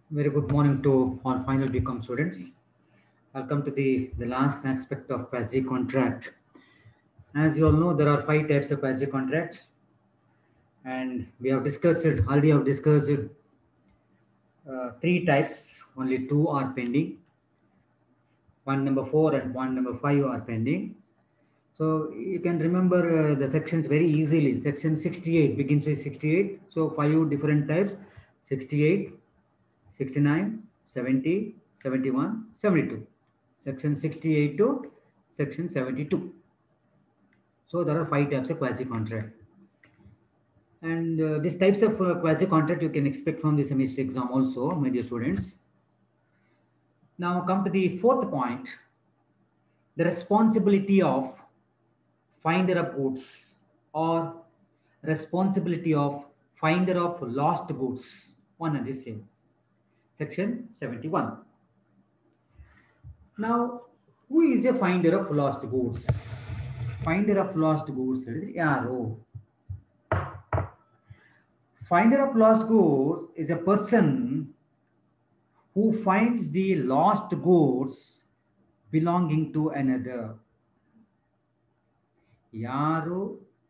Very good morning to all final BCom students. I'll come to the, the last aspect of quasi contract. As you all know, there are five types of quasi contracts. And we have discussed it, already have discussed it. Uh, three types, only two are pending. One number four and one number five are pending. So you can remember uh, the sections very easily. Section 68 begins with 68. So five different types 68, 69, 70, 71, 72. Section 68 to section 72. So there are five types of quasi contract. And uh, these types of uh, quasi contract you can expect from the semester exam also, my dear students. Now come to the fourth point, the responsibility of finder of goods or responsibility of finder of lost goods. One and the same. Section 71. Now, who is a finder of lost goods? Finder of lost goods ಯಾರು Finder of lost goods is a person who finds the lost goods belonging to another. ಯಾರು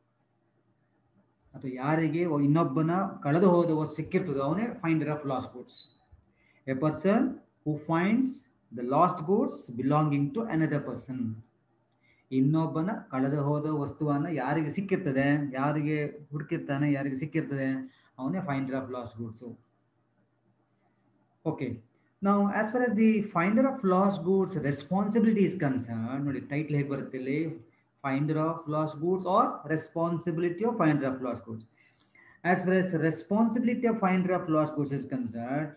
ಅಥವಾ ಯಾರಿಗೆ ಇನ್ನೊಬ್ಬನ ಕಳೆದು ಹೋದ ವಸ್ತು ಸಿಕ್ಕಿರ್ತದೆ ಅವನೇ finder of lost goods a person who finds the lost goods belonging to another person ಇನ್ನೊಬ್ಬನ ಕಳೆದು ಹೋದ ವಸ್ತುವನ್ನ ಯಾರಿಗೆ ಸಿಕ್ಕಿರ್ತದೆ ಯಾರಿಗೆ ಹುಡುಕಿರ್ತಾನೆ ಯಾರಿಗೆ ಸಿಕ್ಕಿರ್ತದೆ ಅವನೇ finder of lost goods okay ನಾವು as far as the finder of lost goods responsibility is concern ನೋಡಿ ಟೈಟ್ಲ್ ಹೇಗೆ ಬರುತ್ತೆ ಇಲ್ಲಿ finder of lost goods or responsibility of finder of lost goods. As far as responsibility of finder of lost goods is concerned,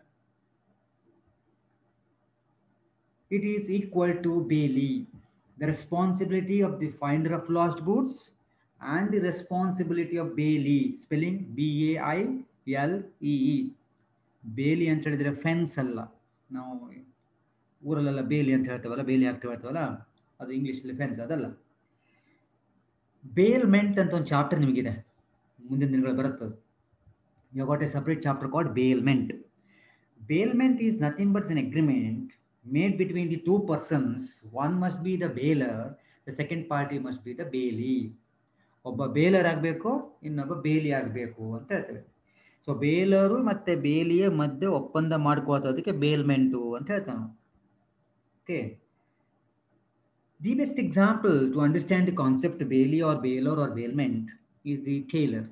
it is equal to Bailey. The responsibility of the finder of lost goods and the responsibility of Bailey, spelling B-A-I-L-E-E. ಬೇಲಿ ಅಂತ ಹೇಳಿದ್ರೆ fence ಅಲ್ಲ ನಾವು ಊರಲ್ಲೆಲ್ಲ ಬೇಲಿ ಅಂತ ಹೇಳ್ತೇವಲ್ಲ ಬೇಲಿ ಹಾಕ್ತೇವೆ ಹೇಳ್ತೇವಲ್ಲ ಅದು ಇಂಗ್ಲೀಷಲ್ಲಿ ಫೆನ್ಸ್ ಅದಲ್ಲ ಬೇಲ್ಮೆಂಟ್ ಅಂತ ಒಂದು ಚಾಪ್ಟರ್ ನಿಮಗಿದೆ ಮುಂದಿನ ದಿನಗಳು ಬರುತ್ತದೆ you got a separate chapter called bailment bailment is nothing but an agreement made between the two persons one must be the bailor the second party must be the bailee ಒಬ್ಬ baler ಆಗಬೇಕು ಇನ್ನೊಬ್ಬ ಬೇಲಿ ಆಗಬೇಕು ಅಂತ ಹೇಳ್ತೇವೆ so ಬೇಲರು ಮತ್ತೆ ಬೇಲಿಯ ಮಧ್ಯೆ ಒಪ್ಪಂದ ಮಾಡ್ಕೋತದಕ್ಕೆ ಬೇಲ್ಮೆಂಟು ಅಂತ ಹೇಳ್ತಾವೆ okay The best example to understand the concept Bailey or Bailor or bailment is the tailor.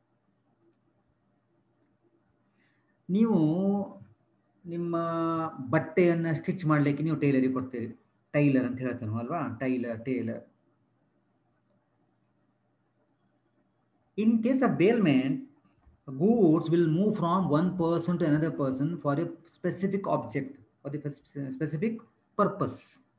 ನೀವು ನಿಮ್ಮ ಬಟ್ಟೆಯನ್ನು ಸ್ಟಿಚ್ ಮಾಡಲಿಕ್ಕೆ ನೀವು ಟೈಲರಿಗೆ ಕೊಡ್ತೀರಿ ಟೈಲರ್ ಅಂತ ಹೇಳ್ತಾನೆ ಅಲ್ವಾ tailor tailor in case of bailment goods will move from one person to another person for a specific object or the specific purpose.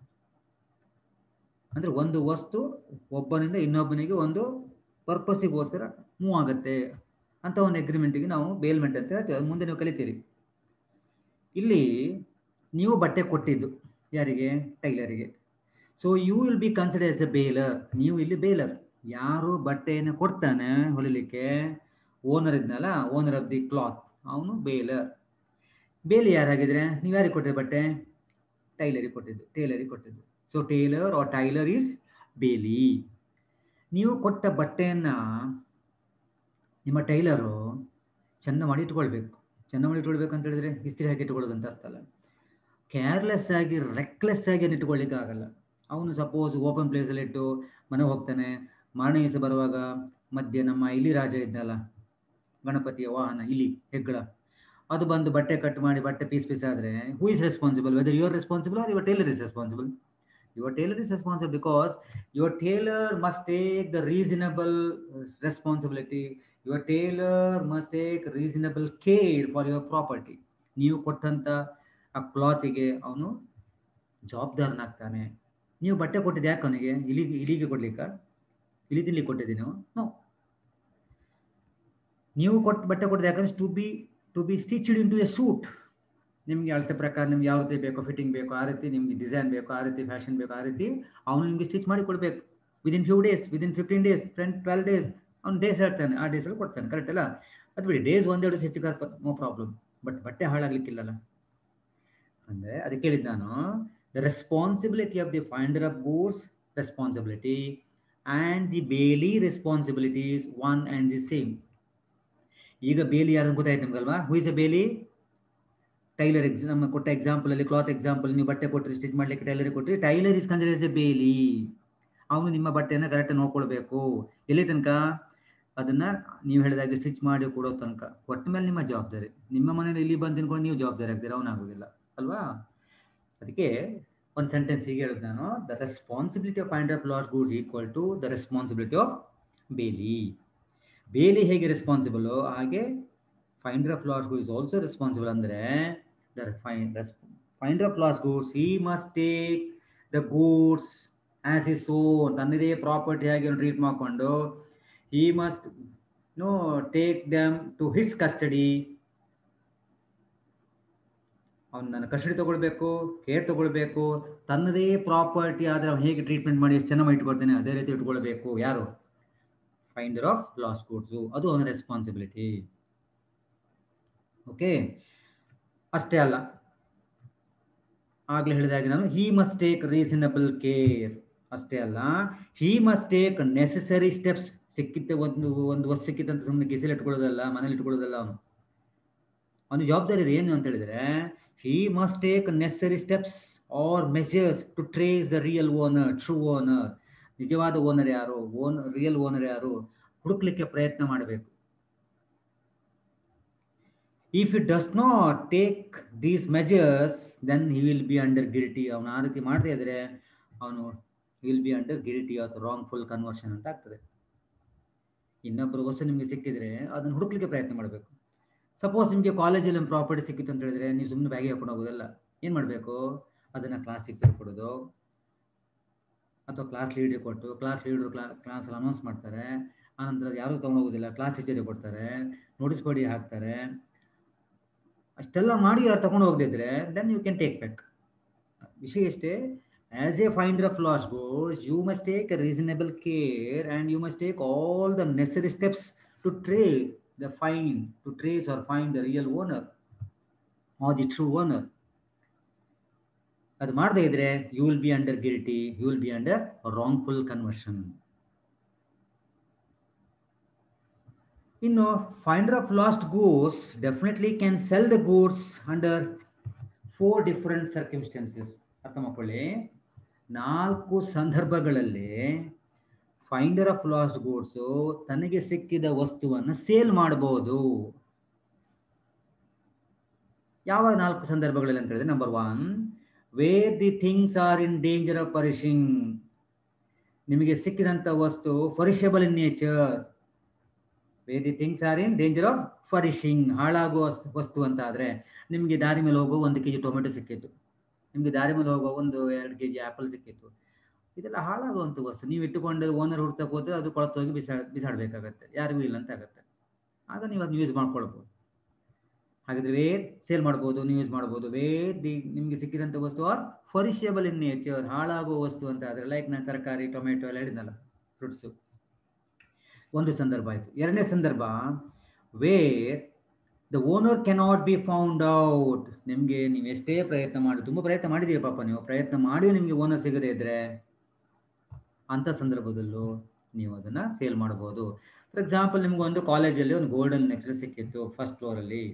ಅಂದ್ರೆ ಒಂದು ವಸ್ತು ಒಬ್ಬನಿಂದ ಇನ್ನೊಬ್ಬನಿಗೆ ಒಂದು ಪರ್ಪಸ್ಸಿಗೋಸ್ಕರ ಮೂವ್ ಆಗುತ್ತೆ ಅಂತ ಒಂದು ಅಗ್ರಿಮೆಂಟಿಗೆ ನಾವು ಬೇಲ್ಮೆಂಟ್ ಅಂತ ಹೇಳ್ತೀವಿ ಅದು ಮುಂದೆ ನೀವು ಕಲಿತೀರಿ ಇಲ್ಲಿ ನೀವು ಬಟ್ಟೆ ಕೊಟ್ಟಿದ್ದು ಯಾರಿಗೆ ಟೈಲರಿಗೆ so you will be consider as a bailor ನೀವು ಇಲ್ಲಿ ಬೇಲರ್ ಯಾರು ಬಟ್ಟೆಯನ್ನು ಕೊಡ್ತಾನೆ ಹೊಲಿಲಿಕ್ಕೆ ಓನರ್ ಇದ್ನಲ್ಲ ಓನರ್ ಆಫ್ ದಿ ಕ್ಲಾತ್ ಅವನು ಬೇಲರ್ ಬೇಲಿ ಯಾರಾಗಿದ್ರೆ ನೀವು ಯಾರಿಗೆ ಕೊಟ್ಟಿದ್ದು ಬಟ್ಟೆ ಟೈಲರಿಗೆ ಕೊಟ್ಟಿದ್ದು ಟೇಲರಿಗೆ ಕೊಟ್ಟಿದ್ದು so tailor or tailor is bailee ನೀವು ಕೊಟ್ಟ ಬಟ್ಟೆಯನ್ನ ನಿಮ್ಮ ಟೈಲರು ಚೆಂದ ಮಾಡಿ ಇಟ್ಕೊಳ್ಬೇಕು ಚೆಂದ ಮಾಡಿ ಇಟ್ಕೊಳ್ಬೇಕು ಅಂತ ಹೇಳಿದ್ರೆ ಇಸ್ತ್ರಿ ಹಾಕಿ ಇಟ್ಕೊಳ್ಳೋದು ಅಂತ ಅರ್ಥ ಅಲ್ಲ ಕೇರ್ಲೆಸ್ ಆಗಿ ರೆಕ್ಲೆಸ್ ಆಗಿ ಏನು ಇಟ್ಕೊಳ್ಳಿಕ್ಕೆ ಆಗಲ್ಲ ಅವನು ಸಪೋಸ್ ಓಪನ್ ಪ್ಲೇಸಲ್ಲಿ ಇಟ್ಟು ಮನೆ ಹೋಗ್ತಾನೆ ಮಾರನೇ ದಿವಸ ಬರುವಾಗ ಮಧ್ಯೆ ನಮ್ಮ ಇಲಿ ರಾಜ ಇದ್ದಲ್ಲ ಗಣಪತಿಯ ವಾಹನ ಇಲಿ ಹೆಗ್ಗಳ ಅದು ಬಂದು ಬಟ್ಟೆ ಕಟ್ ಮಾಡಿ ಬಟ್ಟೆ ಪೀಸ್ ಪೀಸ್ ಆದರೆ who is responsible whether you are responsible or your tailor is responsible your tailor is responsible because your tailor must take the reasonable responsibility your tailor must take reasonable care for your property ನೀವು ಕೊಟ್ಟಂತ ಆ ಕ್ಲಾತಿಗೆ ಅವನು ಜವಾಬ್ದಾರನಾಗ್ತಾನೆ ನೀವು ಬಟ್ಟೆ ಕೊಟ್ಟಿದ್ದು ಯಾಕೆ ಅವನಿಗೆ ಇಲಿ ಇಲಿಗೆ ಕೊಡ್ಲಿಕ್ಕ ಇಲಿ ತಿನ್ಲಿಕ್ಕೆ ಕೊಟ್ಟಿದ್ದೀನಿ ನೋ ನೀವು ಕೊಟ್ಟು ಬಟ್ಟೆ ಕೊಟ್ಟಿದ್ದು ಯಾಕಂದ್ರೆ to be to be stitched into a suit ನಿಮಗೆ ಅಳತೆ ಪ್ರಕಾರ ನಿಮ್ಗೆ ಯಾವ ರೀತಿ ಬೇಕೋ ಫಿಟ್ಟಿಂಗ್ ಬೇಕು ಆ ರೀತಿ ನಿಮ್ಗೆ ಡಿಸೈನ್ ಬೇಕು ಆ ರೀತಿ ಫ್ಯಾಷನ್ ಬೇಕು ಆ ರೀತಿ ಅವ್ನು ನಿಮ್ಗೆ ಸ್ಟಿಚ್ ಮಾಡಿ ಕೊಡ್ಬೇಕು within few days within fifteen days ten twelve days ಅವ್ನು ಡೇಸ್ ಹೇಳ್ತಾನೆ ಆ ಡೇಸಲ್ಲಿ ಕೊಡ್ತಾನೆ ಕರೆಕ್ಟ್ ಅಲ್ಲ ಅದು ಬಿಡಿ ಡೇಸ್ ಒಂದೆರಡು ಹೆಚ್ಚು ನೋ ಪ್ರಾಬ್ಲಮ್ ಬಟ್ ಬಟ್ಟೆ ಹಾಳಾಗ್ಲಿಕ್ಕಿಲ್ಲಲ್ಲ ಅಂದ್ರೆ ಅದಕ್ಕೆ ಹೇಳಿದ್ ನಾನು the responsibility of the finder of goods responsibility and the bailee responsibilities one and the same ಈಗ ಬೇಲಿ ಯಾರು ಗೊತ್ತಾಯ್ತು ನಿಮ್ಗಲ್ವಾ ಹೂ ಇಸ್ ಅ ಬೇಲಿ ಟೈಲರ್ ಎಕ್ಸ್ ನಮ್ಮ ಕೊಟ್ಟ ಎಕ್ಸಾಂಪಲ್ ಅಲ್ಲಿ ಕ್ಲಾತ್ ಎಕ್ಸಾಂಪಲ್ ನೀವು ಬಟ್ಟೆ ಕೊಟ್ಟರೆ ಸ್ಟಿಚ್ ಮಾಡ್ಲಿಕ್ಕೆ ಟೈಲರ್ ಕೊಟ್ಟರೆ ಟೈಲರ್ ಇಸ್ ಕನ್ಸಿಡರ್ ಎ ಬೇಲಿ ಅವನು ನಿಮ್ಮ ಬಟ್ಟೆಯನ್ನು ಕರೆಕ್ಟ್ ನೋಡ್ಕೊಳ್ಬೇಕು ಎಲ್ಲಿ ತನಕ ಅದನ್ನ ನೀವು ಹೇಳಿದಾಗ ಸ್ಟಿಚ್ ಮಾಡಿ ಕೊಡೋ ತನಕ ಕೊಟ್ಟ ಮೇಲೆ ನಿಮ್ಮ ಜವಾಬ್ದಾರಿ ನಿಮ್ಮ ಮನೇಲಿ ಇಲ್ಲಿ ಬಂದು ತಿನ್ಕೊಂಡು ನೀವು ಜವಾಬ್ದಾರಿ ಆಗ್ತೀರಾ ಅವನಾಗೋದಿಲ್ಲ ಅಲ್ವಾ ಅದಕ್ಕೆ ಒಂದು ಸೆಂಟೆನ್ಸ್ ಹೀಗೆ ಹೇಳಿದ್ ನಾನು the responsibility of find of lost goods equal to the responsibility of bailee bailee ಹೇಗೆ ರೆಸ್ಪಾನ್ಸಿಬಲ್ ಹಾಗೆ finder of lost goods also responsible ಅಂದರೆ the finder of lost goods he must take the goods as his own ತನ್ನದೇ property ಆಗಿ treat ಮಾಡಿಕೊಂಡು he must no take them to his custody ಅವ್ನು ನನ್ನ custody ತಗೊಳ್ಬೇಕು care ತಗೊಳ್ಬೇಕು ತನ್ನದೇ property ಆದರೆ ಅವ್ನು ಹೇಗೆ ಟ್ರೀಟ್ಮೆಂಟ್ ಮಾಡಿ ಎಷ್ಟು ಚೆನ್ನಾಗಿ ಇಟ್ಕೊಳ್ತಾನೆ ಅದೇ ರೀತಿ ಇಟ್ಕೊಳ್ಬೇಕು ಯಾರು ಫೈಂಡರ್ ಆಫ್ ಲಾಸ್ ಗೂಡ್ಸು ಅದು ಅವನ ರೆಸ್ಪಾನ್ಸಿಬಿಲಿಟಿ ಓಕೆ ಅಷ್ಟೇ ಅಲ್ಲ ಆಗ್ಲೇ ಹೇಳಿದಾಗೆ ನಾನು he must take reasonable care ಅಷ್ಟೇ ಅಲ್ಲ he must take necessary steps ಸಿಕ್ಕಿತ್ತೆ ಒಂದು ಒಂದು ವರ್ಷ ಸಿಕ್ಕಿತ್ತಂತ ಸುಮ್ಮನೆ ಕಿಸೆಲಿ ಇಟ್ಕೊಳ್ಳೋದಲ್ಲ ಮನೇಲಿ ಇಟ್ಕೊಳ್ಳೋದಲ್ಲ ಅವನು ಅವನು ಜವಾಬ್ದಾರಿ ಇದೆ ಏನು ಅಂತ ಹೇಳಿದ್ರೆ he must take necessary steps or measures to trace the real owner true owner ನಿಜವಾದ ಓನರ್ ಯಾರು ಓನ್ ರಿಯಲ್ ಓನರ್ ಯಾರು ಹುಡುಕ್ಲಿಕ್ಕೆ ಪ್ರಯತ್ನ ಮಾಡಬೇಕು if it does not take these measures then he will be under guilty ಅವನು ಆ ರೀತಿ ಮಾಡದೇ ಇದ್ರೆ ಅವನು ವಿಲ್ ಬಿ ಅಂಡರ್ ಗಿಲ್ಟಿ ಅಥವಾ ರಾಂಗ್ ಫುಲ್ ಕನ್ವರ್ಷನ್ ಅಂತ ಆಗ್ತದೆ ಇನ್ನೊಬ್ಬರು ವಸ್ತು ನಿಮಗೆ ಸಿಕ್ಕಿದ್ರೆ ಅದನ್ನು ಹುಡುಕ್ಲಿಕ್ಕೆ ಪ್ರಯತ್ನ ಮಾಡಬೇಕು ಸಪೋಸ್ ನಿಮಗೆ ಕಾಲೇಜಲ್ಲಿ ಒಂದು ಪ್ರಾಪರ್ಟಿ ಸಿಕ್ಕಿತ್ತು ಅಂತ ಹೇಳಿದ್ರೆ ನೀವು ಸುಮ್ಮನೆ ಬ್ಯಾಗಿಗೆ ಹಾಕೊಂಡು ಹೋಗೋದಲ್ಲ ಏನು ಮಾಡಬೇಕು ಅದನ್ನು ಕ್ಲಾಸ್ ಟೀಚರ್ ಕೊಡೋದು ಅಥವಾ ಕ್ಲಾಸ್ ಲೀಡರ್ ಕೊಟ್ಟು ಕ್ಲಾಸ್ ಲೀಡರ್ ಕ್ಲಾ ಕ್ಲಾಸಲ್ಲಿ ಅನೌನ್ಸ್ ಮಾಡ್ತಾರೆ ಆನಂತರ ಯಾರೂ ತೊಗೊಂಡೋಗೋದಿಲ್ಲ ಕ್ಲಾಸ್ ಟೀಚರಿಗೆ ಕೊಡ್ತಾರೆ ನೋಟಿಸ್ ಬೋರ್ಡಿಗೆ ಹಾಕ್ತಾರೆ ಅಷ್ಟೆಲ್ಲ ಮಾಡಿ ಯಾರು ತಗೊಂಡು ಹೋಗದಿದ್ರೆ then you can take back ವಿಷಯ ಎಷ್ಟೇ as a finder of lost goods you must take a reasonable care and you must take all the necessary steps to trace the find to trace or find the real owner or the true owner ಅದು ಮಾಡದೇ ಇದ್ರೆ you will be under guilty you will be under wrongful conversion ಇನ್ನು finder of lost goods definitely can sell the goods under four different circumstances ಅರ್ಥ ಮಾಡ್ಕೊಳ್ಳಿ ನಾಲ್ಕು ಸಂದರ್ಭಗಳಲ್ಲಿ finder of lost goods ತನಗೆ ಸಿಕ್ಕಿದ ವಸ್ತುವನ್ನು ಸೇಲ್ ಮಾಡಬಹುದು ಯಾವ ನಾಲ್ಕು ಸಂದರ್ಭಗಳಲ್ಲಿ ಅಂತ ಹೇಳಿದ್ರೆ number one where the things are in danger of perishing ನಿಮಗೆ ಸಿಕ್ಕಿದಂಥ ವಸ್ತು perishable in nature where the things are in danger of perishing ಹಾಳಾಗುವ ವಸ್ತು ಅಂತ ಆದರೆ ನಿಮಗೆ ದಾರಿ ಮೇಲೆ ಹೋಗೋ ಒಂದು ಕೆ ಜಿ ಟೊಮೆಟೊ ಸಿಕ್ಕಿತ್ತು ನಿಮಗೆ ದಾರಿ ಮೇಲೆ ಹೋಗೋ ಒಂದು ಎರಡು ಕೆ ಜಿ ಆ್ಯಪಲ್ ಸಿಕ್ಕಿತ್ತು ಇದೆಲ್ಲ ಹಾಳಾಗುವಂಥ ವಸ್ತು ನೀವು ಇಟ್ಟುಕೊಂಡು ಓನರ್ ಹುಡ್ತಾ ಹೋದ್ರೆ ಅದು ಕೊಳತೋಗಿ ಬಿಸಾ ಬಿಸಾಡಬೇಕಾಗತ್ತೆ ಯಾರಿಗೂ ಇಲ್ಲ ಅಂತ ಆಗುತ್ತೆ ಆಗ ನೀವು ಅದನ್ನ ಯೂಸ್ ಮಾಡ್ಕೊಳ್ಬೋದು ಹಾಗಾದ್ರೆ ವೇರ್ ಸೇಲ್ ಮಾಡ್ಬೋದು ನೀವು ಯೂಸ್ ಮಾಡ್ಬೋದು ವೇರ್ ದಿ ನಿಮಗೆ ಸಿಕ್ಕಿದಂಥ ವಸ್ತು ಆರ್ ಫರಿಷಿಯಬಲ್ ಇನ್ ನೇಚರ್ ಹಾಳಾಗುವ ವಸ್ತು ಅಂತ ಆದರೆ ಲೈಕ್ ನಾನು ತರಕಾರಿ ಟೊಮೆಟೊ ಎಲ್ಲ ಹೇಳಿದ್ನಲ್ಲ ಫ್ರೂಟ್ಸು ಒಂದು ಸಂದರ್ಭ ಆಯಿತು ಎರಡನೇ ಸಂದರ್ಭ where the owner cannot be found out ನಿಮಗೆ ನೀವು ಎಷ್ಟೇ ಪ್ರಯತ್ನ ಮಾಡಿ ತುಂಬ ಪ್ರಯತ್ನ ಮಾಡಿದ್ದೀರಿ ಪಾಪ ನೀವು ಪ್ರಯತ್ನ ಮಾಡಿ ನಿಮಗೆ ಓನರ್ ಸಿಗದೇ ಇದ್ರೆ ಅಂಥ ಸಂದರ್ಭದಲ್ಲೂ ನೀವು ಅದನ್ನು ಸೇಲ್ ಮಾಡ್ಬೋದು ಫಾರ್ ಎಕ್ಸಾಂಪಲ್ ನಿಮ್ಗೆ ಒಂದು ಕಾಲೇಜಲ್ಲಿ ಒಂದು ಗೋಲ್ಡನ್ ನೆಕ್ಲೆಸ್ ಸಿಕ್ಕಿತ್ತು ಫಸ್ಟ್ ಫ್ಲೋರಲ್ಲಿ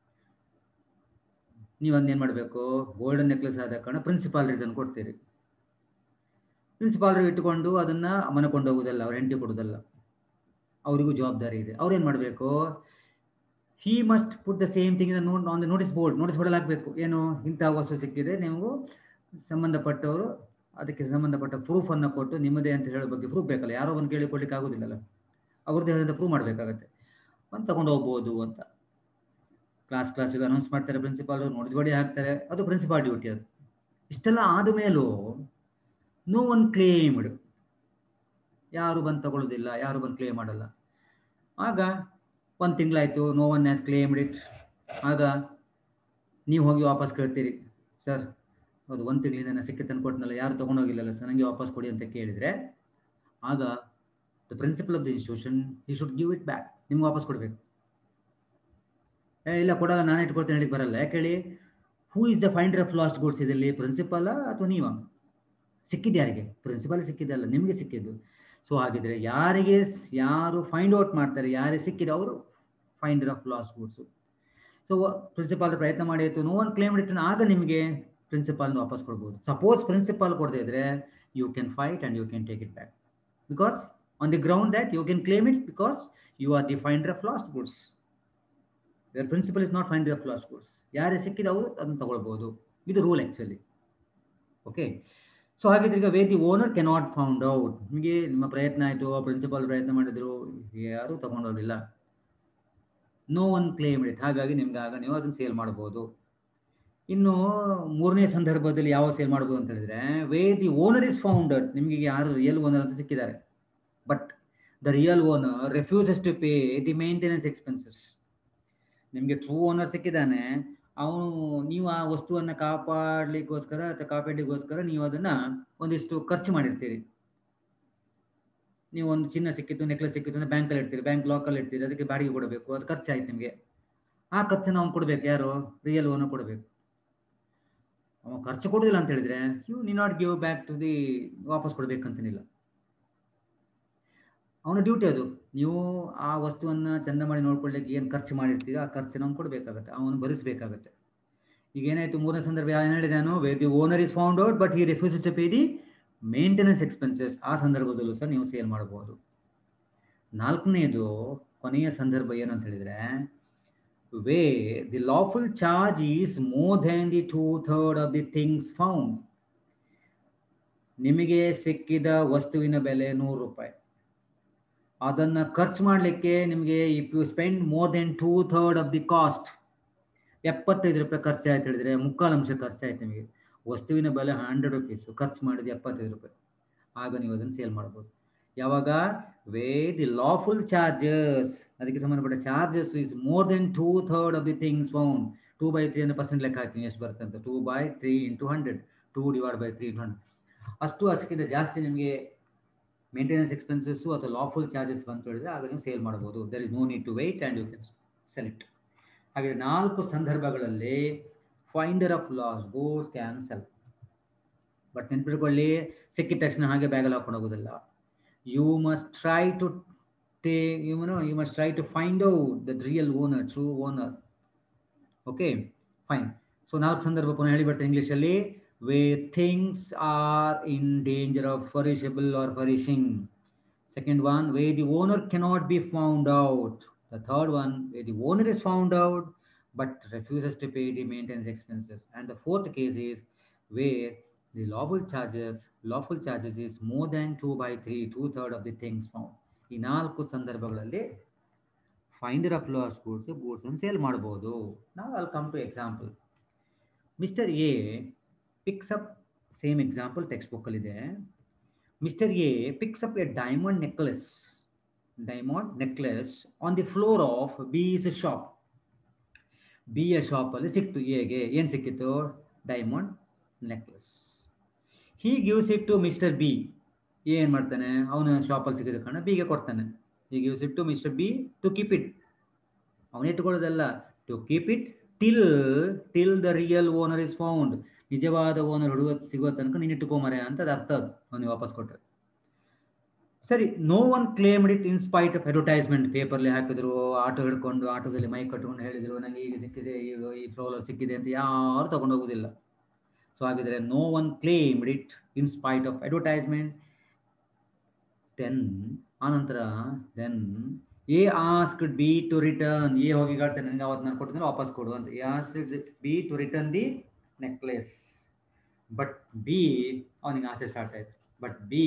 ನೀವು ಅದನ್ನೇನು ಮಾಡಬೇಕು ಗೋಲ್ಡನ್ ನೆಕ್ಲೆಸ್ ಆದ ಕಾರಣ ಪ್ರಿನ್ಸಿಪಾಲ್ ಇದನ್ನು ಕೊಡ್ತೀರಿ ಪ್ರಿನ್ಸಿಪಾಲ್ರು ಇಟ್ಟುಕೊಂಡು ಅದನ್ನು ಮನೆ ಕೊಂಡೋಗೋದಲ್ಲ ಅವ್ರು ಹೆಂಡತಿ ಕೊಡೋದಲ್ಲ ಅವರಿಗೂ ಜವಾಬ್ದಾರಿ ಇದೆ ಅವ್ರೇನು ಮಾಡಬೇಕು he must put the same thing note on the notice board notice ಬೋರ್ಡಲ್ಲಿ ಹಾಕಬೇಕು ಏನು ಇಂಥ ವಸ್ತು ಸಿಕ್ಕಿದೆ ನೀವು ಸಂಬಂಧಪಟ್ಟವರು ಅದಕ್ಕೆ ಸಂಬಂಧಪಟ್ಟ ಪ್ರೂಫನ್ನು ಕೊಟ್ಟು ನಿಮ್ಮದೇ ಅಂತ ಹೇಳೋ ಬಗ್ಗೆ ಪ್ರೂಫ್ ಬೇಕಲ್ಲ ಯಾರೋ ಒಂದು ಕೇಳಿ ಕೊಡ್ಲಿಕ್ಕೆ ಆಗೋದಿಲ್ಲಲ್ಲ ಅವ್ರದ್ದೇ ಆದಂಥ ಪ್ರೂವ್ ಮಾಡಬೇಕಾಗತ್ತೆ ಒಂದು ತಗೊಂಡು ಹೋಗ್ಬೋದು ಅಂತ ಕ್ಲಾಸ್ ಕ್ಲಾಸಿಗೆ ಅನೌನ್ಸ್ ಮಾಡ್ತಾರೆ ಪ್ರಿನ್ಸಿಪಾಲ್ ನೋಟಿಸ್ ಬೋರ್ಡಿ ಹಾಕ್ತಾರೆ ಅದು ಪ್ರಿನ್ಸಿಪಾಲ್ ಡ್ಯೂಟಿ ಅದು ಇಷ್ಟೆಲ್ಲ ಆದ ಮೇಲೂ ನೋ ಒನ್ ಕ್ಲೇಮ್ಡ್ ಯಾರು ಬಂದು ತಗೊಳ್ಳೋದಿಲ್ಲ ಯಾರು ಬಂದು ಕ್ಲೇಮ್ ಮಾಡಲ್ಲ ಆಗ ಒಂದು ತಿಂಗಳಾಯಿತು no one has claimed it ಆಗ ನೀವು ಹೋಗಿ ವಾಪಸ್ ಕೇಳ್ತೀರಿ ಸರ್ ಹೌದು ಒಂದು ತಿಂಗಳಿಂದ ನಾನು ಸಿಕ್ಕಿ ತಂದು ಕೊಟ್ಟನಲ್ಲ ಯಾರು ತೊಗೊಂಡೋಗಿಲ್ಲಲ್ಲ ಸರ್ ನನಗೆ ವಾಪಸ್ ಕೊಡಿ ಅಂತ ಕೇಳಿದರೆ ಆಗ the principal of the institution ಈ ಶುಡ್ ಗಿವ್ ಇಟ್ ಬ್ಯಾಕ್ ನಿಮ್ಗೆ ವಾಪಸ್ ಕೊಡಬೇಕು ಏ ಇಲ್ಲ ಕೊಡಲ್ಲ ನಾನೇ ಇಟ್ಕೊಳ್ತೇನೆ ಹೇಳಿ ಬರಲ್ಲ ಯಾಕೆ ಹೇಳಿ who is the finder of lost goods ಇದರಲ್ಲಿ ಪ್ರಿನ್ಸಿಪಲ್ ಅಥವಾ ನೀವ ಸಿಕ್ಕಿದ್ದು ಯಾರಿಗೆ ಪ್ರಿನ್ಸಿಪಲ್ ಸಿಕ್ಕಿದ್ದಲ್ಲ ನಿಮಗೆ ಸಿಕ್ಕಿದ್ದು ಸೊ ಹಾಗಿದ್ರೆ ಯಾರಿಗೆ ಸ್- ಯಾರು ಫೈಂಡ್ ಔಟ್ ಮಾಡ್ತಾರೆ ಯಾರಿಗೆ ಸಿಕ್ಕಿದೆ ಅವರು finder of lost goods so principal ಪ್ರಯತ್ನ ಮಾಡಿ ಆಯಿತು ನೋ ಒನ್ ಕ್ಲೇಮ್ ರಿಟರ್ನ್ ಆಗ ನಿಮಗೆ ಪ್ರಿನ್ಸಿಪಾಲ್ನ ವಾಪಸ್ ಕೊಡ್ಬೋದು ಸಪೋಸ್ ಪ್ರಿನ್ಸಿಪಾಲ್ ಕೊಡದೇ ಇದ್ರೆ you can fight and you can take it back because on the ground that you can claim it because you are the finder of lost goods your principal is not finder of lost goods ಯಾರೇ ಸಿಕ್ಕಿದೆ ಅವರು ಅದನ್ನು ತಗೊಳ್ಬೋದು ಇದು rule actually okay so ಹಾಗಿದ್ರೆ ಈಗ where the owner cannot found out ನಿಮಗೆ ನಿಮ್ಮ ಪ್ರಯತ್ನ ಆಯಿತು ಪ್ರಿನ್ಸಿಪಾಲ್ ಪ್ರಯತ್ನ ಮಾಡಿದ್ರು ಯಾರೂ ತಗೊಂಡೋಗಿಲ್ಲ ನೋ ಒನ್ ಕ್ಲೇಮ್ ಇಟ್ ಹಾಗಾಗಿ ನಿಮ್ಗೆ ಆಗ ನೀವು ಅದನ್ನು ಸೇಲ್ ಮಾಡ್ಬೋದು ಇನ್ನು ಮೂರನೇ ಸಂದರ್ಭದಲ್ಲಿ ಯಾವ ಸೇಲ್ ಮಾಡ್ಬೋದು ಅಂತ ಹೇಳಿದ್ರೆ where the owner is founder ನಿಮಗೆ ಯಾರು ರಿಯಲ್ ಓನರ್ ಅಂತ ಸಿಕ್ಕಿದ್ದಾರೆ but the real owner refuses to pay the maintenance expenses ನಿಮಗೆ ಟ್ರೂ ಓನರ್ ಸಿಕ್ಕಿದ್ದಾನೆ ಅವನು ನೀವು ಆ ವಸ್ತುವನ್ನು ಕಾಪಾಡಲಿಕ್ಕೋಸ್ಕರ ಅಥವಾ ಕಾಪಾಡಲಿಕ್ಕೋಸ್ಕರ ನೀವು ಅದನ್ನ ಒಂದಿಷ್ಟು ಖರ್ಚು ಮಾಡಿರ್ತೀರಿ ನೀವು ಒಂದು ಚಿನ್ನ ಸಿಕ್ಕಿತ್ತು ನೆಕ್ಲೆಸ್ ಸಿಕ್ಕಿತ್ತು ಅಂದ್ರೆ ಬ್ಯಾಂಕಲ್ಲಿ ಇಡ್ತೀರಿ ಬ್ಯಾಂಕ್ ಲಾಕಲ್ಲಿ ಇಡ್ತೀರಿ ಅದಕ್ಕೆ ಬಾಡಿಗೆ ಕೊಡಬೇಕು ಅದು ಖರ್ಚಾಯ್ತು ನಿಮಗೆ ಆ ಖರ್ಚನ್ನು ಅವ್ನು ಕೊಡ್ಬೇಕು ಯಾರು ರಿಯಲ್ ಓನರ್ ಕೊಡಬೇಕು ಅವ ಖರ್ಚು ಕೊಡುದಿಲ್ಲ ಅಂತ ಹೇಳಿದ್ರೆ you need not give back to the ವಾಪಸ್ ಕೊಡ್ಬೇಕಂತನಿಲ್ಲ ಅವನ ಡ್ಯೂಟಿ ಅದು ನೀವು ಆ ವಸ್ತುವನ್ನ ಚಂದ ಮಾಡಿ ನೋಡ್ಕೊಳ್ಳಿಕ್ಕೆ ಏನು ಖರ್ಚು ಮಾಡಿರ್ತೀರಿ ಆ ಖರ್ಚನ್ನು ಅವ್ನು ಕೊಡಬೇಕಾಗತ್ತೆ ಅವನು ಭರಿಸಬೇಕಾಗತ್ತೆ ಈಗ ಏನಾಯ್ತು ಮೂರನೇ ಸಂದರ್ಭ ಏನು ಹೇಳಿದಾನು where the owner is found out but he refuses to pay the maintenance expenses ಆ ಸಂದರ್ಭದಲ್ಲೂ ಸಹ ನೀವು ಸೇಲ್ ಮಾಡಬಹುದು ನಾಲ್ಕನೇದು ಕೊನೆಯ ಸಂದರ್ಭ ಏನು ಅಂತ ಹೇಳಿದ್ರೆ where the lawful charge is more than the two third of the things found ನಿಮಗೆ ಸಿಕ್ಕಿದ ವಸ್ತುವಿನ ಬೆಲೆ ನೂರು ರೂಪಾಯಿ ಅದನ್ನ ಖರ್ಚು ಮಾಡಲಿಕ್ಕೆ ನಿಮಗೆ if you spend more than two third of the cost ಎಪ್ಪತ್ತೈದು ರೂಪಾಯಿ ಖರ್ಚು ಆಯ್ತು ಹೇಳಿದ್ರೆ ಮುಕ್ಕಾಲು ಅಂಶ ಖರ್ಚಾಯ್ತು ನಿಮಗೆ ವಸ್ತುವಿನ ಬೆಲೆ ಹಂಡ್ರೆಡ್ ರುಪೀಸ್ ಖರ್ಚು ಮಾಡಿದ ಎಪ್ಪತ್ತೈದು ರೂಪಾಯಿ ಆಗ ನೀವು ಅದನ್ನು ಸೇಲ್ ಮಾಡ್ಬೋದು ಯಾವಾಗ ವೇ ದಿ ಲಾಫುಲ್ ಚಾರ್ಜಸ್ ಅದಕ್ಕೆ ಸಂಬಂಧಪಟ್ಟ charges is more than two third of the things found two by three ಅಂದ್ರೆ ಪರ್ಸೆಂಟ್ ಲೆಕ್ಕ ಹಾಕ್ತೀನಿ ಎಷ್ಟು ಬರುತ್ತೆ ಅಂತ two by three into hundred two divide by three into hundred ಅಷ್ಟು ಅಷ್ಟಕ್ಕಿಂತ ಜಾಸ್ತಿ ನಿಮಗೆ ಮೇಂಟೆನೆನ್ಸ್ ಎಕ್ಸ್ಪೆನ್ಸಸ್ಸು ಅಥವಾ ಲಾಫುಲ್ ಚಾರ್ಜಸ್ ಬಂತು ಹೇಳಿದ್ರೆ ಆಗ ನೀವು ಸೇಲ್ ಮಾಡ್ಬೋದು there is no need to wait and you can sell it ಹಾಗೆ ನಾಲ್ಕು ಸಂದರ್ಭಗಳಲ್ಲಿ finder of lost goods can cell but ನೆನ್ಪಿಟ್ಕೊಳ್ಳಿ ಸಿಕ್ಕಿದ ತಕ್ಷಣ ಹಾಗೆ ಬ್ಯಾಗಲ್ಲಿ ಹಾಕೊಂಡು ಹೋಗೋದಿಲ್ಲ you must try to take you know you must try to find out the real owner true owner okay fine so ನಾಲ್ಕು ಸಂದರ್ಭ ಪುನಃ ಹೇಳಿಬಿಡ್ತೇನೆ ಇಂಗ್ಲೀಷಲ್ಲಿ where things are in danger of perishable or perishing second one where the owner cannot be found out The third one, where the owner is found out but refuses to pay the maintenance expenses. And the fourth case is where the lawful charges, lawful charges is more than two by three, two third of the things found. ಈ ನಾಲ್ಕು ಸಂದರ್ಭಗಳಲ್ಲಿ finder of lost goods goods ಅನ್ನು sale ಮಾಡಬಹುದು ನಾವು ಅಲ್ಲಿ come to example mister A picks up same example textbook ಅಲ್ಲಿ ಇದೆ mister A picks up a diamond necklace diamond necklace on the floor of B's shop ಬಿಯ shop ಅಲ್ಲಿ ಸಿಕ್ತು ಹೇಗೆ ಏನ್ ಸಿಕ್ಕಿತ್ತು diamond necklace he gives it to mister B ಏನ್ ಮಾಡ್ತಾನೆ ಅವನ ಶಾಪಲ್ಲಿ ಸಿಕ್ಕಿದ ಕಾರಣ ಬಿಗೆ ಕೊಡ್ತಾನೆ he gives it to mister B to keep it ಅವನ ಇಟ್ಕೊಳ್ಳೋದಲ್ಲ to keep it till till the real owner is found ನಿಜವಾದ ಓನರ್ ಹುಡುಗ ಸಿಗೋ ತನಕ ನೀನು ಇಟ್ಟುಕೊಂಬರೆ ಅಂತ ಅದು ಅರ್ಥ ಅದು ಅವನಿಗೆ ವಾಪಸ್ ಕೊಟ್ಟರೆ ಸರಿ no one claimed it in spite of advertisement ಪೇಪರ್ಲಿ ಹಾಕಿದ್ರು ಆಟೋ ಹಿಡ್ಕೊಂಡು ಆಟೋದಲ್ಲಿ ಮೈ ಕಟ್ಕೊಂಡು ಹೇಳಿದ್ರು ನನಗೆ ಈಗ ಸಿಕ್ಕಿದೆ ಈಗ ಈ ಫ್ಲೋರ್ ಸಿಕ್ಕಿದೆ ಅಂತ ಯಾರು ತಗೊಂಡು ಹೋಗುದಿಲ್ಲ ಸೊ ಹಾಗಿದ್ರೆ no one claimed it in spite of advertisement then ಆನಂತರ then A asked B to return A ಹೋಗಿ ಹೇಳ್ತಾನೆ ನನಗೆ ಅವತ್ತು ನಾನು ಕೊಟ್ಟಿದ್ರೆ ವಾಪಸ್ ಕೊಡು ಅಂತ A asked B to return the necklace but B ಅವನಿಗೆ ಆಸೆ ಸ್ಟಾರ್ಟ್ ಆಯ್ತು but B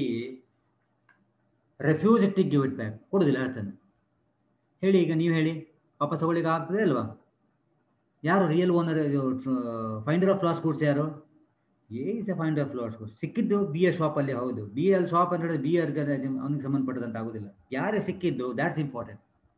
refuse to give it back ಕೊಡುದಿಲ್ಲ ಹೇಳ್ತಾನೆ ಹೇಳಿ ಈಗ ನೀವು ಹೇಳಿ ವಾಪಸ್ ತಗೊಳ್ಳಿಕ್ಕೆ ಆಗ್ತದೆ ಅಲ್ವಾ ಯಾರು real owner finder of lost goods ಯಾರು A is a finder of lost goods ಸಿಕ್ಕಿದ್ದು ಬಿ ಎ ಶಾಪಲ್ಲಿ ಹೌದು ಬಿ ಎಲ್ ಶಾಪ್ ಅಂತ ಹೇಳಿದ್ರೆ ಬಿ ಅವ್ರಿಗೆ ಅವನಿಗೆ ಸಂಬಂಧಪಟ್ಟದಂತ ಆಗುದಿಲ್ಲ ಯಾರೇ ಸಿಕ್ಕಿದ್ದು ದ್ಯಾಟ್ಸ್ ಇಂಪಾರ್ಟೆಂಟ್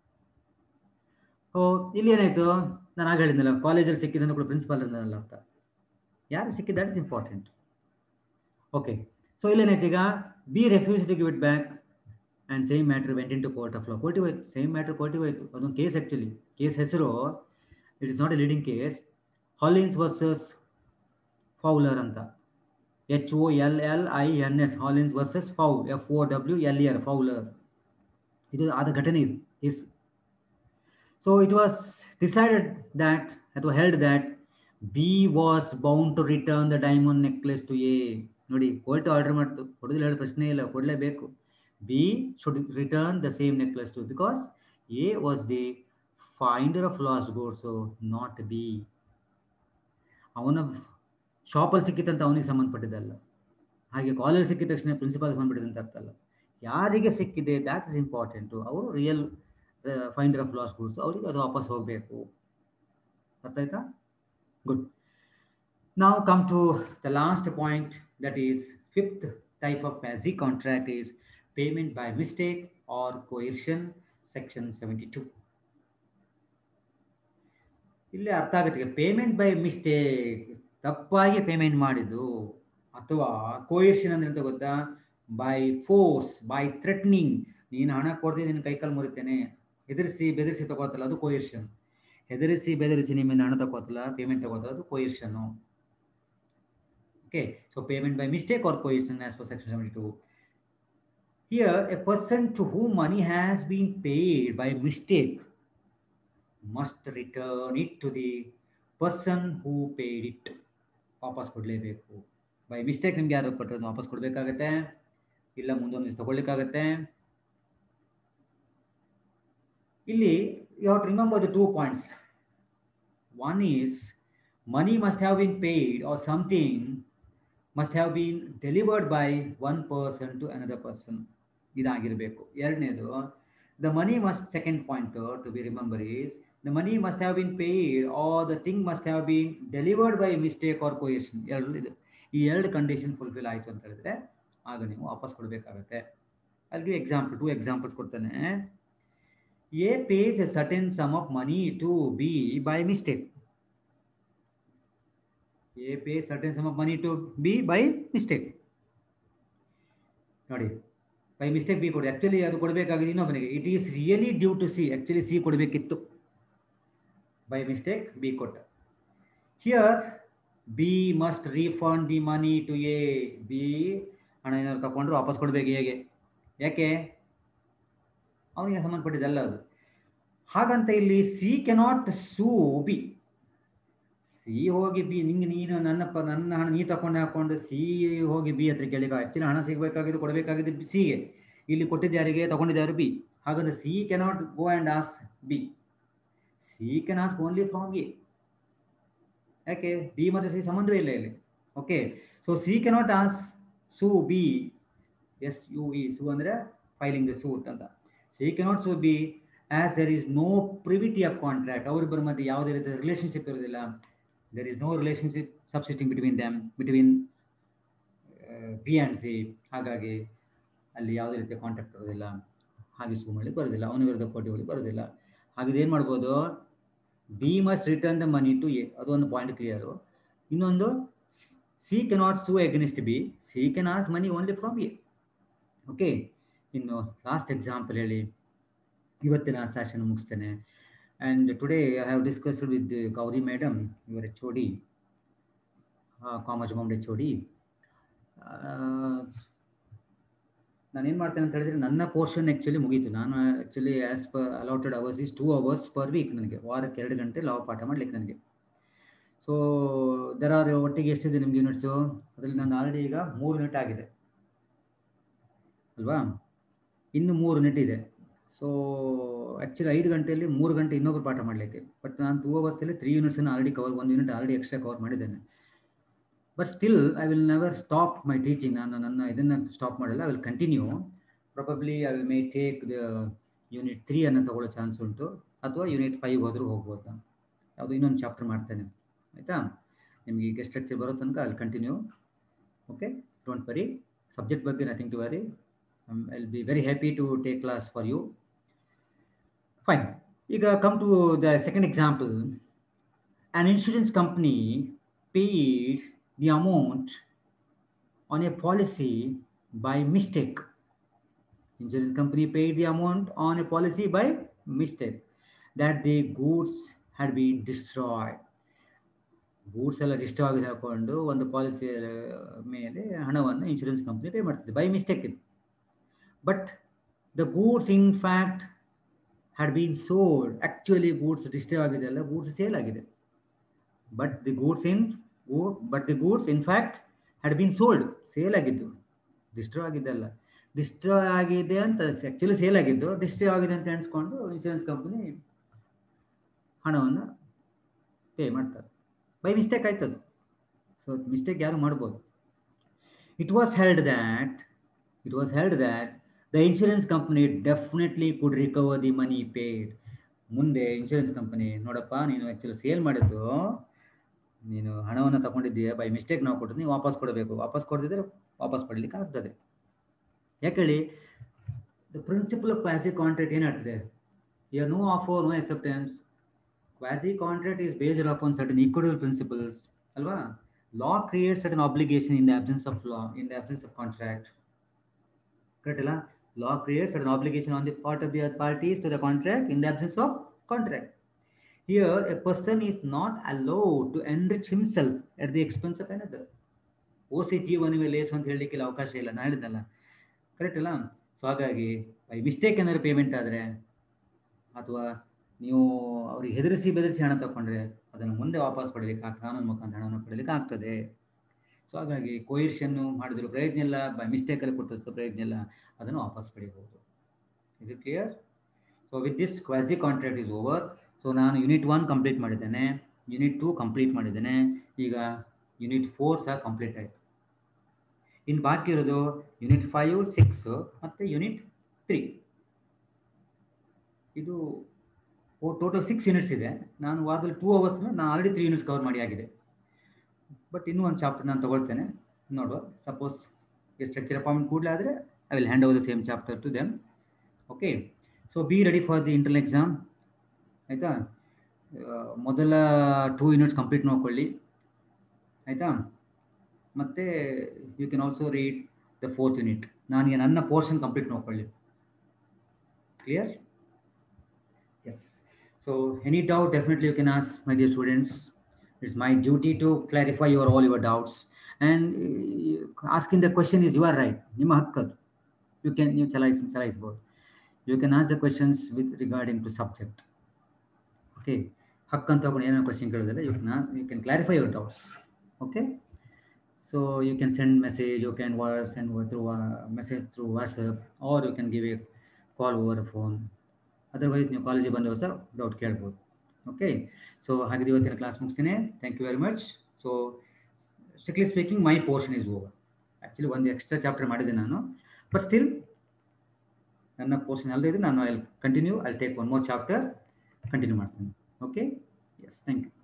ಓ ಇಲ್ಲಿ ಏನಾಯ್ತು ನಾನು ಆಗ ಹೇಳಿದ್ನಲ್ಲ ಕಾಲೇಜಲ್ಲಿ ಸಿಕ್ಕಿದ್ದನ್ನು ಕೂಡ ಪ್ರಿನ್ಸಿಪಾಲ್ ಅಂದಲ್ಲ ಅರ್ಥ ಯಾರು ಸಿಕ್ಕಿದ್ದು ದ್ಯಾಟ್ಸ್ ಇಂಪಾರ್ಟೆಂಟ್ ಓಕೆ ಸೊ ಇಲ್ಲೇನಾಯ್ತು ಈಗ B refuse to give it back and same matter went into court of law ಕೋರ್ಟಿಗೆ ಹೋಯ್ತು ಸೇಮ್ ಮ್ಯಾಟ್ರ್ ಕೋರ್ಟಿಗೆ ಹೋಯ್ತು ಅದೊಂದು ಕೇಸ್ ಆ್ಯಕ್ಚುಲಿ ಕೇಸ್ ಹೆಸರು it is not a leading case Hollins versus Fowler ಅಂತ H O L L I N S Hollins versus Fowler F O W L E R Fowler ಇದು ಆದ ಘಟನೆ ಇದು is so it was decided that ಅಥವಾ held that B was bound to return the diamond necklace to A ನೋಡಿ court order ಮಾಡ್ತು ಕೊಡೋದಿಲ್ಲ ಹೇಳೋ ಪ್ರಶ್ನೆ ಇಲ್ಲ ಕೊಡಲೇಬೇಕು B should return the same necklace to because A was the finder of lost goods not B ಅವನ ಶಾಪಲ್ಲಿ ಸಿಕ್ಕಿತ್ತಂತ ಅವನಿಗೆ ಸಂಬಂಧಪಟ್ಟಿದ್ದಲ್ಲ ಹಾಗೆ ಕಾಲೇಜ್ ಸಿಕ್ಕಿದ ತಕ್ಷಣ ಪ್ರಿನ್ಸಿಪಾಲ್ ಸಂಬಂಧಪಟ್ಟಿದ್ದಂತ ಅರ್ಥ ಅಲ್ಲ ಯಾರಿಗೆ ಸಿಕ್ಕಿದೆ ದ್ಯಾಟ್ ಇಸ್ ಇಂಪಾರ್ಟೆಂಟು ಅವರು real finder of lost goods ಅವರಿಗೆ ಅದು ವಾಪಸ್ ಹೋಗಬೇಕು ಅರ್ಥ ಆಯ್ತಾ ಗುಡ್ ನಾವು come to the last point that is fifth type of quasi contract is payment by mistake or coercion section seventy two ಇಲ್ಲಿ ಅರ್ಥ ಆಗುತ್ತೆ ಪೇಮೆಂಟ್ ಬೈ ಮಿಸ್ಟೇಕ್ ತಪ್ಪಾಗಿ ಪೇಮೆಂಟ್ ಮಾಡಿದ್ದು ಅಥವಾ ಕೋಯಿರ್ಷನ್ ಅಂದ್ರೆ ಅಂತ ಗೊತ್ತಾ ಬೈ ಫೋರ್ಸ್ ಬೈ ಥ್ರೆಟ್ನಿಂಗ್ ನೀನು ಹಣ ಕೊಡ್ತೀನಿ ನಿನ್ನ ಕೈಕಾಲು ಮುರಿತೇನೆ ಹೆದರಿಸಿ ಬೆದರಿಸಿ ತಗೋತಲ್ಲ ಅದು ಕೋಯಿರ್ಷನ್ ಹೆದರಿಸಿ ಬೆದರಿಸಿ ನಿಮ್ಮಿಂದ ಹಣ ತಗೋತಲ್ಲ ಪೇಮೆಂಟ್ ತಗೋತಲ್ಲ ಅದು coercion okay so payment by mistake or coercion as per section seventy two here a person to who money has been paid by mistake must return it to the person who paid it ವಾಪಸ್ ಕೊಡಲೇಬೇಕು by mistake ನಿಮ್ಗೆ ಯಾರು ಕೊಟ್ಟರೆ ವಾಪಸ್ ಕೊಡಬೇಕಾಗತ್ತೆ ಇಲ್ಲ ಮುಂದೊಂದು ದಿವಸ ತಗೊಳ್ಳಿಕ್ಕಾಗತ್ತೆ ಇಲ್ಲಿ you have to remember the two points one is money must have been paid or something must have been delivered by one person to another person ಇದಾಗಿರಬೇಕು ಎರಡನೇದು the money must second point to be remember is the money must have been paid or the thing must have been delivered by mistake or coercion ಎರಡು ಇದು ಈ ಎರಡು condition fulfil ಆಯಿತು ಅಂತ ಹೇಳಿದ್ರೆ ಆಗ ನೀವು ವಾಪಸ್ ಕೊಡಬೇಕಾಗತ್ತೆ ಅಲ್ಲಿ ಎಕ್ಸಾಂಪಲ್ ಟೂ ಎಕ್ಸಾಂಪಲ್ಸ್ ಕೊಡ್ತಾನೆ A pays a certain sum of money to B by mistake A pay certain sum of money to B by mistake ನೋಡಿ ಬೈ ಮಿಸ್ಟೇಕ್ ಬಿ ಕೊಡಿ ಆಕ್ಚುಲಿ ಅದು ಕೊಡಬೇಕಾಗಿದೆ ಇನ್ನೊಬ್ಬನಿಗೆ it is really due to C actually C ಕೊಡಬೇಕಿತ್ತು by mistake B ಕೊಟ್ಟ here B must refund the money to A B ಹಣ ಏನಾದ್ರು ತಗೊಂಡ್ರು ವಾಪಸ್ ಕೊಡಬೇಕು ಹೇಗೆ ಯಾಕೆ ಅವನಿಗೆ ಸಂಬಂಧಪಟ್ಟಿದ್ದಲ್ಲ ಅದು ಹಾಗಂತ ಇಲ್ಲಿ C cannot sue B C ಹೋಗಿ ಬಿ ನಿಂಗೆ ನೀನು ನನ್ನ ಪ ನನ್ನ ಹಣ ನೀ ತಗೊಂಡು ಹಾಕೊಂಡು ಸಿ ಹೋಗಿ ಬಿ ಹತ್ರ ಕೇಳಿಕ ಆ್ಯಕ್ಚುಲಿ ಹಣ ಸಿಗಬೇಕಾಗಿದ್ದು ಕೊಡಬೇಕಾಗಿದ್ದು ಸಿಗೆ ಇಲ್ಲಿ ಕೊಟ್ಟಿದ್ದು ಯಾರಿಗೆ ತಗೊಂಡಿದ್ದು ಬಿ ಹಾಗಂದ್ರೆ C cannot go and ask B C can ask only from A ಯಾಕೆ ಬಿ ಮತ್ತು ಸಿ ಸಂಬಂಧವೇ ಇಲ್ಲ ಇಲ್ಲಿ okay so C cannot ask sue B S U E sue ಅಂದರೆ ಫೈಲಿಂಗ್ ದ ಸೂಟ್ ಅಂತ C cannot sue B as there is no privity of contract ಅವರಿಬ್ಬರ ಮಧ್ಯೆ ಯಾವುದೇ ರೀತಿಯ ರಿಲೇಷನ್ಶಿಪ್ ಇರೋದಿಲ್ಲ there is no relationship subsisting between them between B and C ಹಾಗಾಗಿ ಅಲ್ಲಿ ಯಾವುದೇ ರೀತಿಯ ಕಾಂಟ್ಯಾಕ್ಟ್ ಇರೋದಿಲ್ಲ ಹಾಗೆ ಸೂ ಮಾಡಲಿಕ್ಕೆ ಬರೋದಿಲ್ಲ ಅವನ ವಿರುದ್ಧ ಕೋಟಿ ಹೋಗಿ ಬರೋದಿಲ್ಲ ಹಾಗೆ ಏನು ಮಾಡ್ಬೋದು B must return the money to A ಅದು ಒಂದು ಪಾಯಿಂಟ್ ಕ್ಲಿಯರು ಇನ್ನೊಂದು C cannot sue against B C can ask money only from A okay ಇನ್ನು ಲಾಸ್ಟ್ ಎಕ್ಸಾಂಪಲ್ ಹೇಳಿ ಇವತ್ತಿನ ಸೆಷನ್ ಮುಗಿಸ್ತೇನೆ and today I have discussed with Gauri madam ಇವರ್ H O D commerce bound H O D ನಾನೇನು ಮಾಡ್ತೇನೆ ಅಂತ ಹೇಳಿದ್ರೆ ನನ್ನ ಪೋರ್ಷನ್ ಆ್ಯಕ್ಚುಲಿ ಮುಗೀತು ನಾನು actually as per allotted hours is two hours per week ನನಗೆ ವಾರಕ್ಕೆ ಎರಡು ಗಂಟೆ ಲಾವ್ ಪಾಠ ಮಾಡ್ಲಿಕ್ಕೆ ನನಗೆ ಸೊ ದರ್ ಆರ್ ಒಟ್ಟಿಗೆ ಎಷ್ಟಿದೆ ನಿಮ್ಗೆ ಯೂನಿಟ್ಸು ಅದರಲ್ಲಿ ನಾನು ಆಲ್ರೆಡಿ ಈಗ ಮೂರು ಯೂನಿಟ್ ಆಗಿದೆ ಅಲ್ವಾ ಇನ್ನು ಮೂರು ಯೂನಿಟ್ ಇದೆ ಸೊ ಆ್ಯಕ್ಚುಲಿ ಐದು ಗಂಟೆಯಲ್ಲಿ ಮೂರು ಗಂಟೆ ಇನ್ನೊಬ್ಬರು ಪಾಠ ಮಾಡಲಿಕ್ಕೆ ಬಟ್ ನಾನು ಟೂ ಅವರ್ಸಲ್ಲಿ ತ್ರೀ ಯೂನಿಟ್ಸನ್ನು ಆಲ್ರೆಡಿ ಕವರ್ ಒಂದು ಯೂನಿಟ್ ಆಲ್ರೆಡಿ ಎಕ್ಸ್ಟ್ರಾ ಕವರ್ ಮಾಡಿದ್ದೇನೆ but still I will never stop my teaching ನಾನು ನನ್ನ ಇದನ್ನು ಸ್ಟಾಪ್ ಮಾಡಲ್ಲ I will continue probably I will may take the unit three ಅನ್ನು ತಗೊಳ್ಳೋ ಚಾನ್ಸ್ ಉಂಟು ಅಥವಾ ಯೂನಿಟ್ ಫೈವ್ ಹೋದರೂ ಹೋಗ್ಬೋದು ನಾನು ಯಾವುದು ಇನ್ನೊಂದು ಚಾಪ್ಟರ್ ಮಾಡ್ತೇನೆ ಆಯಿತಾ ನಿಮಗೆ ಗೆಸ್ಟ್ ಲೆಕ್ಚರ್ ಬರೋ ತನಕ ಅಲ್ಲಿ continue okay don't worry subject ಬಗ್ಗೆ nothing to worry I will be very happy to take class for you fine ಈಗ come to the second example an insurance company paid the amount on a policy by mistake. Insurance company paid the amount on a policy by mistake that the goods had been destroyed. Goods ಎಲ್ಲ register ಆಗಿ ಹಾಕೊಂಡು ಒಂದು policy ಮೇಲೆ ಹಣವನ್ನು insurance company pay ಮಾಡ್ತದೆ by mistake ಇದು but the goods in fact had been sold actually goods register ಆಗಿದೆ ಅಲ್ಲ ಗೂಡ್ಸ್ ಸೇಲ್ ಆಗಿದೆ but the goods in but the goods in fact had been sold sale ಆಗಿದ್ದು destroy ಆಗಿದ್ದಲ್ಲ ಡಿಸ್ಟ್ರೋ ಆಗಿದೆ ಅಂತ actually sale ಆಗಿದ್ದು destroy ಆಗಿದೆ ಅಂತ ಎಣಿಸ್ಕೊಂಡು ಇನ್ಶೂರೆನ್ಸ್ ಕಂಪನಿ ಹಣವನ್ನು ಪೇ ಮಾಡ್ತಾರೆ ಬೈ ಮಿಸ್ಟೇಕ್ ಆಯ್ತದು ಸೊ ಮಿಸ್ಟೇಕ್ ಯಾರು ಮಾಡ್ಬೋದು it was held that it was held that the insurance company definitely could recover the money paid ಮುಂದೆ ಇನ್ಶೂರೆನ್ಸ್ ಕಂಪನಿ ನೋಡಪ್ಪ ನೀನು ಆ್ಯಕ್ಚುಲಿ ಸೇಲ್ ಮಾಡಿದ್ದು ನೀನು ಹಣವನ್ನು ತಗೊಂಡಿದ್ದೀಯ ಬೈ ಮಿಸ್ಟೇಕ್ ನಾವು ಕೊಟ್ಟು ನೀವು ವಾಪಸ್ ಕೊಡಬೇಕು ವಾಪಸ್ ಕೊಡದಿದ್ರೆ ವಾಪಸ್ ಪಡಲಿಕ್ಕೆ ಆಗ್ತದೆ ಯಾಕೇಳಿ the principal of quasi contract ಏನಾಗ್ತದೆ you know offer no acceptance quasi contract is based of on certain equal principles ಅಲ್ವಾ law create certain obligation in the absence of law in the absence of contract correct ಅಲ್ಲ law creates an obligation on the part of the other parties to the contract in the absence of contract. Here, a person is not allowed to enrich himself at the expense of another. ಓ ಸಿ ಜೀವನವೇ ಲೇಸು ಅಂತ ಹೇಳಲಿಕ್ಕಿಲ್ಲ ಅವಕಾಶ ಇಲ್ಲ ನಾನು ಹೇಳಿದ್ನಲ್ಲ correct ಅಲ್ಲ ಸೊ ಹಾಗಾಗಿ ಬೈ ಮಿಸ್ಟೇಕ್ ಏನಾದ್ರು ಪೇಮೆಂಟ್ ಆದರೆ ಅಥವಾ ನೀವು ಅವ್ರಿಗೆ ಹೆದರಿಸಿ ಬೆದರಿಸಿ ಹಣ ತಗೊಂಡ್ರೆ ಅದನ್ನು ಮುಂದೆ ವಾಪಸ್ ಪಡಲಿಕ್ಕೆ ಕಾನೂನು ಮುಖಾಂತರ ಹಣವನ್ನು ಪಡಲಿಕ್ಕೆ ಆಗ್ತದೆ ಸೊ ಹಾಗಾಗಿ ಕೊಯಿರ್ಷನ್ನು ಮಾಡಿದ್ರು ಪ್ರಯತ್ನ ಇಲ್ಲ ಬೈ ಮಿಸ್ಟೇಕಲ್ಲಿ ಕೊಟ್ಟು ಪ್ರಯತ್ನ ಇಲ್ಲ ಅದನ್ನು ವಾಪಸ್ ಪಡಿಬಹುದು is it clear so with this quasi contract is over so ನಾನು ಯೂನಿಟ್ ಒನ್ ಕಂಪ್ಲೀಟ್ ಮಾಡಿದ್ದೇನೆ ಯೂನಿಟ್ ಟೂ ಕಂಪ್ಲೀಟ್ ಮಾಡಿದ್ದೇನೆ ಈಗ ಯೂನಿಟ್ ಫೋರ್ ಸಹ ಕಂಪ್ಲೀಟ್ ಆಯಿತು ಇನ್ನು ಬಾಕಿ ಇರೋದು ಯೂನಿಟ್ ಫೈವ್ ಸಿಕ್ಸ್ ಮತ್ತು ಯೂನಿಟ್ ತ್ರೀ ಇದು ಟೋಟಲ್ ಸಿಕ್ಸ್ ಯೂನಿಟ್ಸ್ ಇದೆ ನಾನು ವಾರದಲ್ಲಿ ಟೂ ಅವರ್ಸ್ ನಾನು ಆಲ್ರೆಡಿ ತ್ರೀ ಯೂನಿಟ್ಸ್ ಕವರ್ ಮಾಡಿ ಆಗಿದೆ ಬಟ್ ಇನ್ನೂ ಒಂದು ಚಾಪ್ಟರ್ ನಾನು ತಗೊಳ್ತೇನೆ ನೋಡುವ ಸಪೋಸ್ ಎಷ್ಟು ಲೆಕ್ಚರ್ ಅಪಾಯಿಂಟ್ಮೆಂಟ್ ಕೂಡಲೇ ಆದರೆ I will hand over the same chapter to them okay so be ready for the internal exam ಆಯಿತಾ ಮೊದಲ ಟೂ ಯೂನಿಟ್ಸ್ ಕಂಪ್ಲೀಟ್ ಮಾಡ್ಕೊಳ್ಳಿ ಆಯಿತಾ ಮತ್ತು you can also read the fourth unit ನನಗೆ ನನ್ನ ಪೋರ್ಷನ್ ಕಂಪ್ಲೀಟ್ ಮಾಡ್ಕೊಳ್ಳಿ clear yes so any doubt definitely you can ask my dear students it's my duty to clarify your all your doubts and uh, asking the question is your right ನಿಮ್ಮ ಹಕ್ಕದು you can ನೀವು ಚಲಾಯಿಸ್ ಚಲಾಯಿಸ್ಬೋದು you can ask the questions with regarding to subject okay ಹಕ್ಕಂತ ತಗೊಂಡು ಏನೋ question ಕೇಳೋದಿಲ್ಲ you can you can clarify your doubts okay so you can send message you can send through a message through whatsapp or you can give a call over a phone otherwise ನೀವು ಕಾಲೇಜಿಗೆ ಬಂದವ ಸಹ doubt ಕೇಳ್ಬೋದು okay so ಹಾಗಿದ್ರೆ ಇವತ್ತಿನ class ಮುಗಿಸ್ತೀನಿ thank you very much so strictly speaking my portion is over actually ಒಂದು extra chapter ಮಾಡಿದೆ ನಾನು ಬಟ್ ಸ್ಟಿಲ್ ನನ್ನ ಪೋರ್ಷನ್ ಅಲ್ಲದೆ ನಾನು I continue I take one more chapter continue ಮಾಡ್ತೀನಿ ಓಕೆ ಎಸ್ ಥ್ಯಾಂಕ್ ಯು